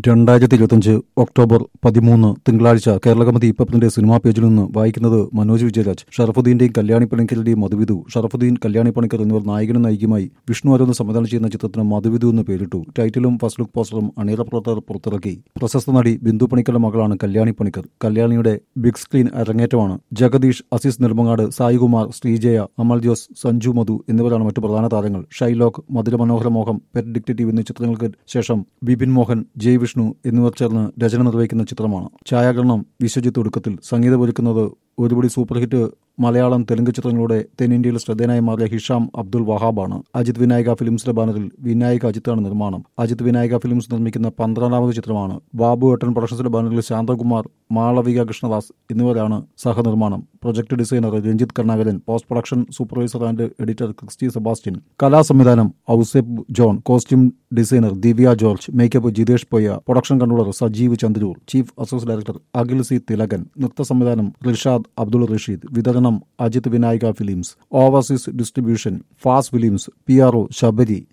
രണ്ടായിരത്തി ഇരുപത്തിയഞ്ച് ഒക്ടോബർ പതിമൂന്ന് തിങ്കളാഴ്ച കേരള കമ്മിറ്റി ഇപ്പത്തിന്റെ സിനിമാ പേജിൽ നിന്ന് വായിക്കുന്നത് മനോജ് വിജയരാജ് ഷറഫുദ്ദീന്റെയും കല്യാണി പണിക്കരുടെയും മധുവിധു ഷറഫുദ്ദീൻ കല്യാണി പണിക്കർ എന്നിവർ നായകനും നായികയുമായി വിഷ്ണു അരോന്ന് സംവിധാനം ചെയ്യുന്ന ചിത്രത്തിന് മധുവിധു എന്ന് പേരിട്ടു ടൈറ്റിലും ഫസ്റ്റ് ലുക്ക് പോസ്റ്ററും അണിയറ പ്രവർത്തകർ പുറത്തിറക്കി പ്രശസ്ത നടി ബിന്ദു പണിക്കരുടെ മകളാണ് കല്യാണി പണിക്കർ കല്യാണിയുടെ ബിഗ് സ്ക്രീൻ അരങ്ങേറ്റമാണ് ജഗദീഷ് അസീസ് നെടുമങ്ങാട് സായികുമാർ ശ്രീജയ അമൽ ജോസ് സഞ്ജു മധു എന്നിവരാണ് മറ്റു പ്രധാന താരങ്ങൾ ഷൈലോക്ക് മധുര മനോഹര മോഹം പെറ്റ് ഡിക്റ്റേറ്റീവ് എന്നീ ചിത്രങ്ങൾക്ക് ശേഷം ബിപിൻ മോഹൻ ജയ് വിഷ്ണു എന്നിവർ ചേർന്ന് രചന നിർവഹിക്കുന്ന ചിത്രമാണ് ഛായാഗ്രഹണം വിശ്വജിത്ത് ഒടുക്കത്തിൽ സംഗീതമൊരുക്കുന്നത് ഒരുപടി സൂപ്പർ ഹിറ്റ് മലയാളം തെലുങ്ക് ചിത്രങ്ങളുടെ തെന്നിന്ത്യയിൽ ശ്രദ്ധേയനായി മാറിയ ഹിഷാം അബ്ദുൾ വഹാബാണ് അജിത് വിനായക ഫിലിംസിന്റെ ബാനറിൽ വിനായക അജിത്താണ് നിർമ്മാണം അജിത് വിനായക ഫിലിംസ് നിർമ്മിക്കുന്ന പന്ത്രണ്ടാമത് ചിത്രമാണ് ബാബു ഏട്ടൻ പ്രൊഡക്ഷൻസിന്റെ ബാനറിൽ ശാന്തകുമാർ മാളവിക കൃഷ്ണദാസ് എന്നിവരാണ് സഹനിർമ്മാണം project designer Ranjith Karunakaran post production supervisor and editor Christy Sebastian കലാസംവിധാനം Ouseb John costume designer Divya George makeup Jithesh Poyya production controller Sajeev Chandroor chief associate director Akhil C Thilakan നൃത്ത സംവിധാനം റിഷാദ് അബ്ദുൾ റഷീദ് വിതരണം Ajith Vinayaka films overseas distribution Phars films P R O Sabari